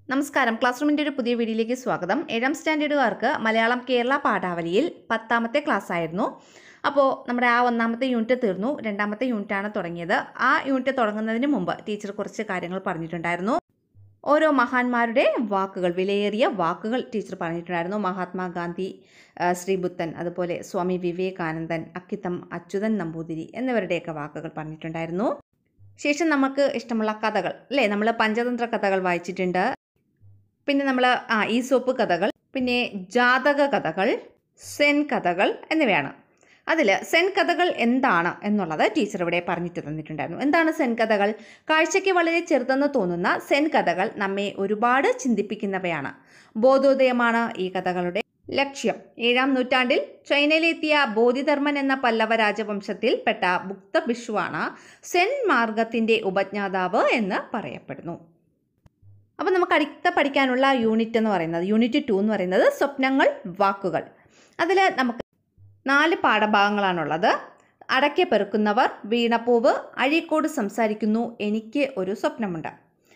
നമസ്കാരം ക്ലാസ് റൂമിൻ്റെ ഒരു പുതിയ വീഡിയോയിലേക്ക് സ്വാഗതം ഏഴാം സ്റ്റാൻഡേർഡുകാർക്ക് മലയാളം കേരള പാഠാവലിയിൽ പത്താമത്തെ ക്ലാസ് ആയിരുന്നു അപ്പോൾ നമ്മുടെ ആ ഒന്നാമത്തെ യൂണിറ്റ് തീർന്നു രണ്ടാമത്തെ യൂണിറ്റാണ് തുടങ്ങിയത് ആ യൂണിറ്റ് തുടങ്ങുന്നതിന് മുമ്പ് ടീച്ചർ കുറച്ച് കാര്യങ്ങൾ പറഞ്ഞിട്ടുണ്ടായിരുന്നു ഓരോ മഹാന്മാരുടെ വാക്കുകൾ വിലയേറിയ വാക്കുകൾ ടീച്ചർ പറഞ്ഞിട്ടുണ്ടായിരുന്നു മഹാത്മാഗാന്ധി ആ, ശ്രീബുദ്ധൻ അതുപോലെ സ്വാമി വിവേകാനന്ദൻ അക്കിത്തം അച്യുതൻ നമ്പൂതിരി എന്നിവരുടെയൊക്കെ വാക്കുകൾ പറഞ്ഞിട്ടുണ്ടായിരുന്നു ശേഷം നമുക്ക് ഇഷ്ടമുള്ള കഥകൾ അല്ലേ നമ്മൾ പഞ്ചതന്ത്ര കഥകൾ വായിച്ചിട്ടുണ്ട് പിന്നെ നമ്മൾ ആ ഈസോപ്പ് കഥകൾ പിന്നെ ജാതക കഥകൾ സെൻ കഥകൾ എന്നിവയാണ് അതിൽ സെൻ കഥകൾ എന്താണ് എന്നുള്ളത് ടീച്ചർ ഇവിടെ പറഞ്ഞിട്ട് തന്നിട്ടുണ്ടായിരുന്നു എന്താണ് സെൻ കഥകൾ കാഴ്ചയ്ക്ക് വളരെ ചെറുതെന്ന് തോന്നുന്ന സെൻ കഥകൾ നമ്മെ ഒരുപാട് ചിന്തിപ്പിക്കുന്നവയാണ് ബോധോദയമാണ് ഈ കഥകളുടെ ലക്ഷ്യം ഏഴാം നൂറ്റാണ്ടിൽ ചൈനയിലെത്തിയ ബോധിധർമ്മൻ എന്ന പല്ലവ രാജവംശത്തിൽപ്പെട്ട ബുക്തബിഷുവാണ് സെൻ മാർഗത്തിൻ്റെ ഉപജ്ഞാതാവ് എന്ന് പറയപ്പെടുന്നു അപ്പോൾ നമുക്ക് അടുത്ത പഠിക്കാനുള്ള യൂണിറ്റ് എന്ന് പറയുന്നത് യൂണിറ്റ് ടു എന്ന് പറയുന്നത് സ്വപ്നങ്ങൾ വാക്കുകൾ അതിൽ നമുക്ക് നാല് പാഠഭാഗങ്ങളാണുള്ളത് അടയ്ക്ക പെറുക്കുന്നവർ വീണപ്പൂവ് അഴീക്കോട് സംസാരിക്കുന്നു എനിക്ക് ഒരു സ്വപ്നമുണ്ട്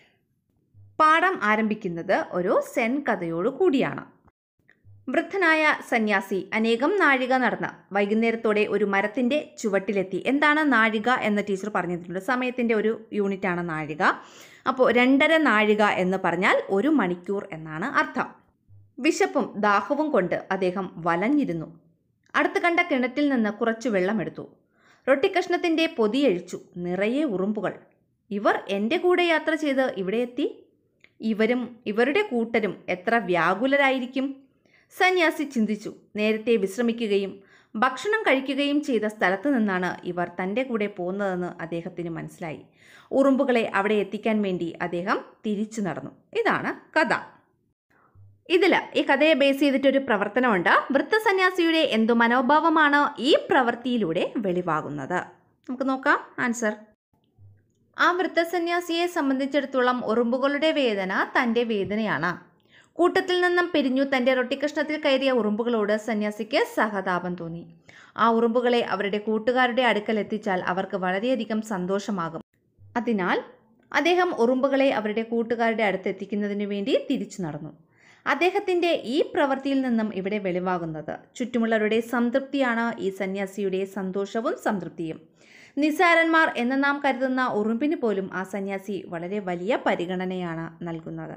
പാഠം ആരംഭിക്കുന്നത് ഒരു സെൻ കഥയോടു കൂടിയാണ് വൃദ്ധനായ സന്യാസി അനേകം നാഴിക നടന്ന് വൈകുന്നേരത്തോടെ ഒരു മരത്തിൻ്റെ ചുവട്ടിലെത്തി എന്താണ് നാഴിക എന്ന് ടീച്ചർ പറഞ്ഞിട്ടുണ്ട് സമയത്തിൻ്റെ ഒരു യൂണിറ്റാണ് നാഴിക അപ്പോൾ രണ്ടര നാഴിക എന്ന് പറഞ്ഞാൽ ഒരു മണിക്കൂർ എന്നാണ് അർത്ഥം വിശപ്പും ദാഹവും കൊണ്ട് അദ്ദേഹം വലഞ്ഞിരുന്നു അടുത്ത് കണ്ട കിണറ്റിൽ നിന്ന് കുറച്ച് വെള്ളമെടുത്തു റൊട്ടിക്കഷ്ണത്തിൻ്റെ പൊതിയഴിച്ചു നിറയെ ഉറുമ്പുകൾ ഇവർ എൻ്റെ കൂടെ യാത്ര ചെയ്ത് ഇവിടെ എത്തി ഇവരും ഇവരുടെ കൂട്ടരും എത്ര വ്യാകുലരായിരിക്കും സന്യാസി ചിന്തിച്ചു നേരത്തെ വിശ്രമിക്കുകയും ഭക്ഷണം കഴിക്കുകയും ചെയ്ത സ്ഥലത്ത് നിന്നാണ് ഇവർ തൻ്റെ കൂടെ പോകുന്നതെന്ന് അദ്ദേഹത്തിന് മനസ്സിലായി ഉറുമ്പുകളെ അവിടെ എത്തിക്കാൻ വേണ്ടി അദ്ദേഹം തിരിച്ചു നടന്നു ഇതാണ് കഥ ഇതിൽ ഈ കഥയെ ബേസ് ചെയ്തിട്ടൊരു പ്രവർത്തനമുണ്ട് വൃത്തസന്യാസിയുടെ എന്തു മനോഭാവമാണ് ഈ പ്രവൃത്തിയിലൂടെ വെളിവാകുന്നത് നമുക്ക് നോക്കാം ആൻസർ ആ വൃത്തസന്യാസിയെ സംബന്ധിച്ചിടത്തോളം ഉറുമ്പുകളുടെ വേദന തൻ്റെ വേദനയാണ് കൂട്ടത്തിൽ നിന്നും പിരിഞ്ഞു തൻ്റെ റൊട്ടിക്കഷ്ണത്തിൽ കയറിയ ഉറുമ്പുകളോട് സന്യാസിക്ക് സഹതാപം തോന്നി ആ ഉറുമ്പുകളെ അവരുടെ കൂട്ടുകാരുടെ അടുക്കൽ എത്തിച്ചാൽ അവർക്ക് വളരെയധികം സന്തോഷമാകും അതിനാൽ അദ്ദേഹം ഉറുമ്പുകളെ അവരുടെ കൂട്ടുകാരുടെ അടുത്ത് എത്തിക്കുന്നതിനു വേണ്ടി തിരിച്ചു നടന്നു അദ്ദേഹത്തിൻ്റെ ഈ പ്രവൃത്തിയിൽ നിന്നും ഇവിടെ വെളിവാകുന്നത് ചുറ്റുമുള്ളവരുടെ സംതൃപ്തിയാണ് ഈ സന്യാസിയുടെ സന്തോഷവും സംതൃപ്തിയും നിസാരന്മാർ എന്ന് നാം കരുതുന്ന ഉറുമ്പിന് പോലും ആ സന്യാസി വളരെ വലിയ പരിഗണനയാണ് നൽകുന്നത്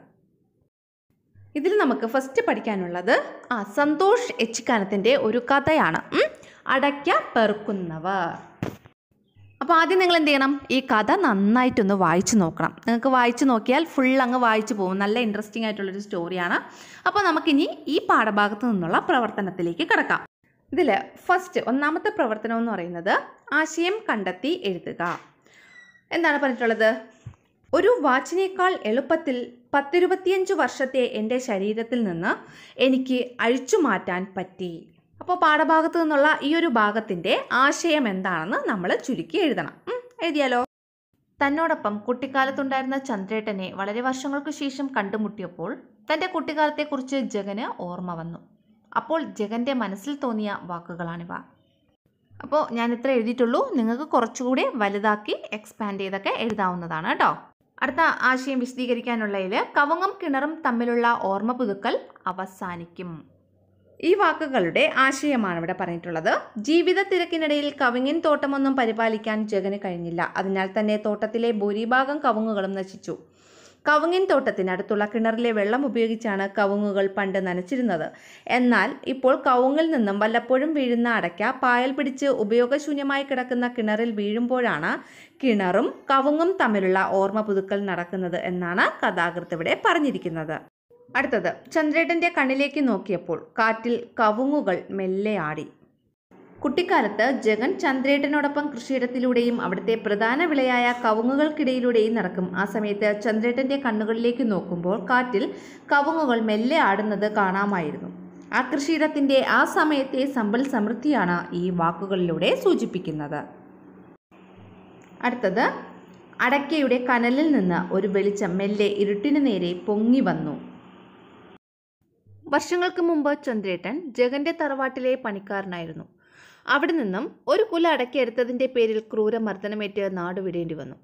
ഇതിൽ നമുക്ക് ഫസ്റ്റ് പഠിക്കാനുള്ളത് ആ സന്തോഷ് എച്ചിക്കാനത്തിൻ്റെ ഒരു കഥയാണ് ഉം. അടയ്ക്ക പെറുക്കുന്നവർ അപ്പോൾ ആദ്യം നിങ്ങൾ എന്ത് ചെയ്യണം ഈ കഥ നന്നായിട്ടൊന്ന് വായിച്ചു നോക്കണം നിങ്ങൾക്ക് വായിച്ചു നോക്കിയാൽ ഫുൾ അങ്ങ് വായിച്ചു പോകും നല്ല ഇൻട്രസ്റ്റിംഗ് ആയിട്ടുള്ളൊരു സ്റ്റോറിയാണ് അപ്പോൾ നമുക്കിനി ഈ പാഠഭാഗത്ത് നിന്നുള്ള പ്രവർത്തനത്തിലേക്ക് കിടക്കാം ഇതിൽ ഫസ്റ്റ് ഒന്നാമത്തെ പ്രവർത്തനം എന്ന് പറയുന്നത് ആശയം കണ്ടെത്തി എഴുതുക എന്താണ് പറഞ്ഞിട്ടുള്ളത് ഒരു വാച്ചിനേക്കാൾ എളുപ്പത്തിൽ പത്തിരുപത്തിയഞ്ച് വർഷത്തെ എൻ്റെ ശരീരത്തിൽ നിന്ന് എനിക്ക് അഴിച്ചു മാറ്റാൻ പറ്റി അപ്പോൾ പാഠഭാഗത്ത് നിന്നുള്ള ഈ ഒരു ഭാഗത്തിൻ്റെ ആശയം എന്താണെന്ന് നമ്മൾ ചുരുക്കി എഴുതണം ഉം, എഴുതിയാലോ തന്നോടൊപ്പം കുട്ടിക്കാലത്തുണ്ടായിരുന്ന ചന്ദ്രേട്ടനെ വളരെ വർഷങ്ങൾക്ക് ശേഷം കണ്ടുമുട്ടിയപ്പോൾ തൻ്റെ കുട്ടിക്കാലത്തെക്കുറിച്ച് ജഗന് ഓർമ്മ വന്നു അപ്പോൾ ജഗൻ്റെ മനസ്സിൽ തോന്നിയ വാക്കുകളാണിവ അപ്പോൾ ഞാൻ ഇത്ര എഴുതിയിട്ടുള്ളൂ നിങ്ങൾക്ക് കുറച്ചുകൂടി വലുതാക്കി എക്സ്പാൻഡ് ചെയ്തൊക്കെ എഴുതാവുന്നതാണ് കേട്ടോ അടുത്ത ആശയം വിശദീകരിക്കാനുള്ളതിൽ കവുങ്ങും കിണറും തമ്മിലുള്ള ഓർമ്മ പുതുക്കൽ അവസാനിക്കും ഈ വാക്കുകളുടെ ആശയമാണ് ഇവിടെ പറഞ്ഞിട്ടുള്ളത് ജീവിത തിരക്കിനിടയിൽ കവുങ്ങിൻ തോട്ടമൊന്നും പരിപാലിക്കാൻ ജഗന് കഴിഞ്ഞില്ല അതിനാൽ തന്നെ തോട്ടത്തിലെ ഭൂരിഭാഗം കവുങ്ങുകളും നശിച്ചു കവുങ്ങിൻ തോട്ടത്തിനടുത്തുള്ള കിണറിലെ വെള്ളം ഉപയോഗിച്ചാണ് കവുങ്ങുകൾ പണ്ട് നനച്ചിരുന്നത് എന്നാൽ ഇപ്പോൾ കവുങ്ങിൽ നിന്നും വല്ലപ്പോഴും വീഴുന്ന അടയ്ക്ക പായൽ പിടിച്ച് ഉപയോഗശൂന്യമായി കിടക്കുന്ന കിണറിൽ വീഴുമ്പോഴാണ് കിണറും കവുങ്ങും തമ്മിലുള്ള ഓർമ്മ പുതുക്കൽ നടക്കുന്നത് എന്നാണ് കഥാകൃത്ത് ഇവിടെ പറഞ്ഞിരിക്കുന്നത് അടുത്തത് ചന്ദ്രേട്ടൻ്റെ കണ്ണിലേക്ക് നോക്കിയപ്പോൾ കാറ്റിൽ കവുങ്ങുകൾ മെല്ലെ ആടി കുട്ടിക്കാലത്ത് ജഗൻ ചന്ദ്രേട്ടനോടൊപ്പം കൃഷിയിടത്തിലൂടെയും അവിടുത്തെ പ്രധാന വിളയായ കവുങ്ങുകൾക്കിടയിലൂടെയും നടക്കും ആ സമയത്ത് ചന്ദ്രേട്ടൻ്റെ കണ്ണുകളിലേക്ക് നോക്കുമ്പോൾ കാറ്റിൽ കവുങ്ങുകൾ മെല്ലെ ആടുന്നത് കാണാമായിരുന്നു ആ കൃഷിയിടത്തിൻ്റെ ആ സമയത്തെ സമ്പൽ സമൃദ്ധിയാണ് ഈ വാക്കുകളിലൂടെ സൂചിപ്പിക്കുന്നത് അടുത്തത് അടയ്ക്കയുടെ കനലിൽ നിന്ന് ഒരു വെളിച്ചം മെല്ലെ ഇരുട്ടിനു നേരെ പൊങ്ങി വന്നു വർഷങ്ങൾക്ക് മുമ്പ് ചന്ദ്രേട്ടൻ ജഗന്റെ തറവാട്ടിലെ പണിക്കാരനായിരുന്നു അവിടെ നിന്നും ഒരു കുല അടക്കിയെടുത്തതിൻ്റെ പേരിൽ ക്രൂരമർദ്ദനമേറ്റ് നാടുവിടേണ്ടി വന്നു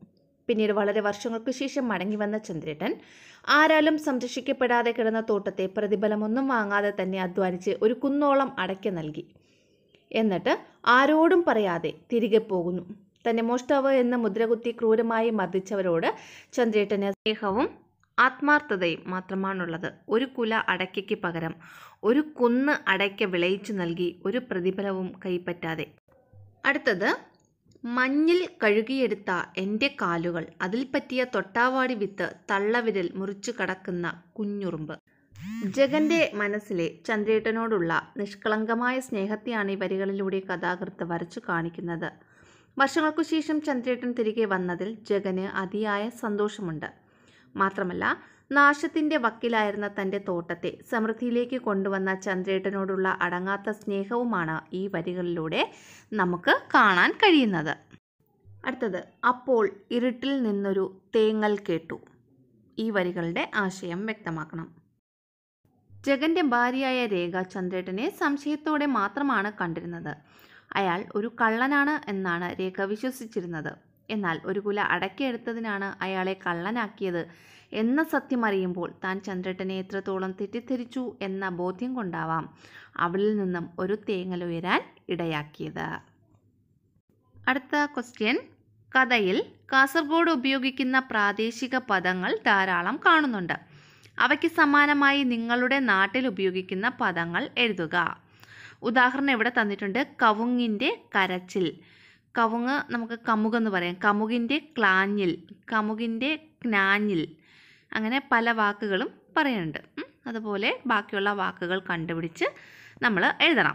പിന്നീട് വളരെ വർഷങ്ങൾക്ക് ശേഷം മടങ്ങി വന്ന ചന്ദ്രേട്ടൻ ആരാലും സംരക്ഷിക്കപ്പെടാതെ കിടന്ന തോട്ടത്തെ പ്രതിഫലമൊന്നും വാങ്ങാതെ തന്നെ അധ്വാനിച്ച് ഒരു കുന്നോളം അടയ്ക്ക നൽകി എന്നിട്ട് ആരോടും പറയാതെ തിരികെ പോകുന്നു തന്നെ മോഷ്ടാവ് എന്ന മുദ്രകുത്തി ക്രൂരമായി മർദ്ദിച്ചവരോട് ചന്ദ്രേട്ടന് സ്നേഹവും ആത്മാർത്ഥതയും മാത്രമാണുള്ളത് ഒരു കുല അടയ്ക്കയ്ക്ക് പകരം ഒരു കുന്ന് അടയ്ക്ക വിളയിച്ചു നൽകി ഒരു പ്രതിഫലവും കൈപ്പറ്റാതെ അടുത്തത് മഞ്ഞിൽ കഴുകിയെടുത്ത എൻ്റെ കാലുകൾ അതിൽ പറ്റിയ തൊട്ടാവാടി വിത്ത് തള്ളവിരൽ മുറിച്ചു കടക്കുന്ന കുഞ്ഞുറുമ്പ് ജഗന്റെ മനസ്സിലെ ചന്ദ്രേട്ടനോടുള്ള നിഷ്കളങ്കമായ സ്നേഹത്തെയാണ് ഈ വരികളിലൂടെ കഥാകൃത്ത് വരച്ചു കാണിക്കുന്നത് വർഷങ്ങൾക്കു ശേഷം ചന്ദ്രേട്ടൻ തിരികെ വന്നതിൽ ജഗന് അതിയായ സന്തോഷമുണ്ട് മാത്രമല്ല നാശത്തിൻ്റെ വക്കിലായിരുന്ന തൻ്റെ തോട്ടത്തെ സമൃദ്ധിയിലേക്ക് കൊണ്ടുവന്ന ചന്ദ്രേട്ടനോടുള്ള അടങ്ങാത്ത സ്നേഹവുമാണ് ഈ വരികളിലൂടെ നമുക്ക് കാണാൻ കഴിയുന്നത് അടുത്തത് അപ്പോൾ ഇരുട്ടിൽ നിന്നൊരു തേങ്ങൽ കേട്ടു ഈ വരികളുടെ ആശയം വ്യക്തമാക്കണം ജഗന്റെ ഭാര്യയായ രേഖ ചന്ദ്രേട്ടനെ സംശയത്തോടെ മാത്രമാണ് കണ്ടിരുന്നത് അയാൾ ഒരു കള്ളനാണ് എന്നാണ് രേഖ വിശ്വസിച്ചിരുന്നത് എന്നാൽ ഒരു കുല അടക്കിയെടുത്തതിനാണ് അയാളെ കള്ളനാക്കിയത് എന്ന സത്യം അറിയുമ്പോൾ താൻ ചന്ദ്രേട്ടനെ എത്രത്തോളം തെറ്റിദ്ധരിച്ചു എന്ന ബോധ്യം കൊണ്ടാവാം അവളിൽ നിന്നും ഒരു തേങ്ങൽ ഉയരാൻ ഇടയാക്കിയത് അടുത്ത ക്വസ്റ്റ്യൻ കഥയിൽ കാസർഗോഡ് ഉപയോഗിക്കുന്ന പ്രാദേശിക പദങ്ങൾ ധാരാളം കാണുന്നുണ്ട് അവയ്ക്ക് സമാനമായി നിങ്ങളുടെ നാട്ടിൽ ഉപയോഗിക്കുന്ന പദങ്ങൾ എഴുതുക ഉദാഹരണം ഇവിടെ തന്നിട്ടുണ്ട് കവുങ്ങിൻ്റെ കരച്ചിൽ കവുങ്ങ് നമുക്ക് കമുകെന്ന് പറയാം കമുകിൻ്റെ ക്ലാഞ്ഞിൽ കമുകിൻ്റെ ക്നാഞ്ഞിൽ അങ്ങനെ പല വാക്കുകളും പറയുന്നുണ്ട് ഉം. അതുപോലെ ബാക്കിയുള്ള വാക്കുകൾ കണ്ടുപിടിച്ച് നമ്മൾ എഴുതണം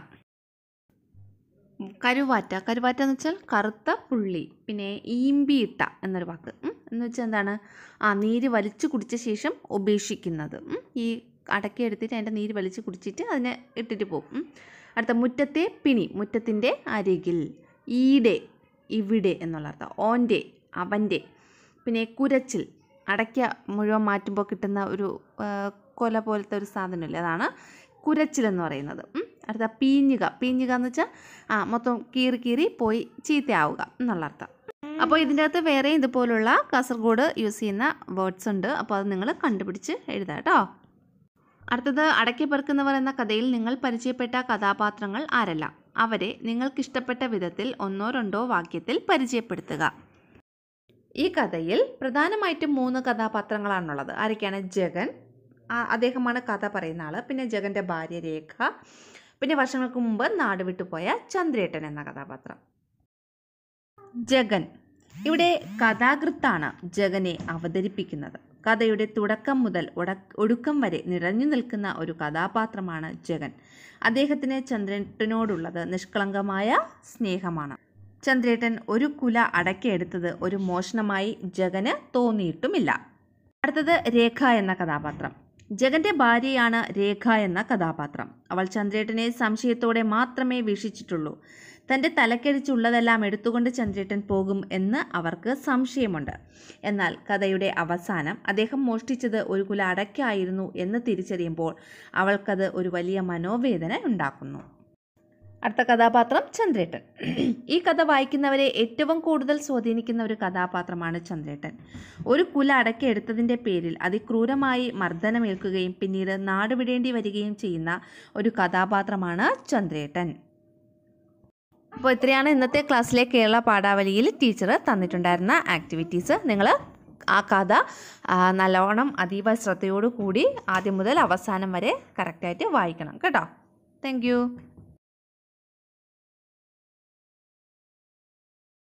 കരുവാറ്റ കരുവാറ്റ എന്ന് വെച്ചാൽ കറുത്ത പുള്ളി പിന്നെ ഈമ്പിയിട്ട എന്നൊരു വാക്ക് ഉം. എന്ന് വെച്ചാൽ എന്താണ് ആ നീര് വലിച്ചു കുടിച്ച ശേഷം ഉപേക്ഷിക്കുന്നത് ഉം. ഈ അടക്കി എടുത്തിട്ട് അതിൻ്റെ നീര് വലിച്ചു കുടിച്ചിട്ട് അതിനെ ഇട്ടിട്ട് പോകും ഉം. അടുത്ത മുറ്റത്തെ പിണി മുറ്റത്തിൻ്റെ അരികിൽ ഈടെ ഇവിടെ എന്നുള്ള അർത്ഥം ഓൻ്റെ അവൻ്റെ പിന്നെ കുരച്ചിൽ അടയ്ക്ക മുഴുവൻ മാറ്റുമ്പോൾ കിട്ടുന്ന ഒരു ആ, കൊല പോലത്തെ ഒരു സാധനമില്ലേ അതാണ് കുരച്ചിൽ എന്ന് പറയുന്നത് ഉം. അടുത്ത പീഞ്ഞുക പീഞ്ഞുക എന്ന് വെച്ചാൽ ആ മൊത്തം കീറി കീറി പോയി ചീത്തയാവുക എന്നുള്ള അർത്ഥം അപ്പോൾ ഇതിൻ്റെ അകത്ത് വേറെ ഇതുപോലുള്ള കാസർഗോഡ് യൂസ് ചെയ്യുന്ന വേർഡ്സ് ഉണ്ട് അപ്പോൾ അത് നിങ്ങൾ കണ്ടുപിടിച്ച് എഴുതാം കേട്ടോ അടുത്തത് അടക്കിപ്പെറുക്കുന്നവർ എന്ന കഥയിൽ നിങ്ങൾ പരിചയപ്പെട്ട കഥാപാത്രങ്ങൾ ആരെല്ലാം അവരെ നിങ്ങൾക്കിഷ്ടപ്പെട്ട വിധത്തിൽ ഒന്നോ രണ്ടോ വാക്യത്തിൽ പരിചയപ്പെടുത്തുക ഈ കഥയിൽ പ്രധാനമായിട്ടും മൂന്ന് കഥാപാത്രങ്ങളാണുള്ളത് ആരൊക്കെയാണ് ജഗൻ ആ, അദ്ദേഹമാണ് കഥ പറയുന്ന ആൾ പിന്നെ ജഗൻ്റെ ഭാര്യ രേഖ പിന്നെ വർഷങ്ങൾക്ക് മുമ്പ് നാട് വിട്ടുപോയ ചന്ദ്രേട്ടൻ എന്ന കഥാപാത്രം ജഗൻ ഇവിടെ കഥാകൃത്താണ് ജഗനെ അവതരിപ്പിക്കുന്നത് കഥയുടെ തുടക്കം മുതൽ ഉട- ഒടുക്കം വരെ നിറഞ്ഞു നിൽക്കുന്ന ഒരു കഥാപാത്രമാണ് ജഗൻ അദ്ദേഹത്തിന് ചന്ദ്രേട്ടനോടുള്ളത് നിഷ്കളങ്കമായ സ്നേഹമാണ് ചന്ദ്രേട്ടൻ ഒരു കുല അടക്കിയെടുത്തത് ഒരു മോഷണമായി ജഗന് തോന്നിയിട്ടുമില്ല അടുത്തത് രേഖ എന്ന കഥാപാത്രം ജഗന്റെ ഭാര്യയാണ് രേഖ എന്ന കഥാപാത്രം അവൾ ചന്ദ്രേട്ടനെ സംശയത്തോടെ മാത്രമേ വീക്ഷിച്ചിട്ടുള്ളൂ തൻ്റെ തലക്കടിച്ചുള്ളതെല്ലാം എടുത്തുകൊണ്ട് ചന്ദ്രേട്ടൻ പോകും എന്ന് അവർക്ക് സംശയമുണ്ട് എന്നാൽ കഥയുടെ അവസാനം അദ്ദേഹം മോഷ്ടിച്ചത് ഒരു കുല അടയ്ക്കായിരുന്നു എന്ന് തിരിച്ചറിയുമ്പോൾ അവൾക്കത് ഒരു വലിയ മനോവേദന ഉണ്ടാക്കുന്നു അടുത്ത കഥാപാത്രം ചന്ദ്രേട്ടൻ ഈ കഥ വായിക്കുന്നവരെ ഏറ്റവും കൂടുതൽ സ്വാധീനിക്കുന്ന ഒരു കഥാപാത്രമാണ് ചന്ദ്രേട്ടൻ ഒരു കുല അടക്കിയെടുത്തതിൻ്റെ പേരിൽ അതിക്രൂരമായി മർദ്ദനമേൽക്കുകയും പിന്നീട് നാടുവിടേണ്ടി വരികയും ചെയ്യുന്ന ഒരു കഥാപാത്രമാണ് ചന്ദ്രേട്ടൻ അപ്പോൾ ഇത്രയാണ് ഇന്നത്തെ ക്ലാസ്സിലെ കേരള പാഠാവലിയിൽ ടീച്ചർ തന്നിട്ടുണ്ടായിരുന്ന ആക്ടിവിറ്റീസ് നിങ്ങൾ ആ കഥ ആ, നല്ലോണം അതീവ ശ്രദ്ധയോടു കൂടി ആദ്യം മുതൽ അവസാനം വരെ കറക്റ്റായിട്ട് വായിക്കണം കേട്ടോ താങ്ക്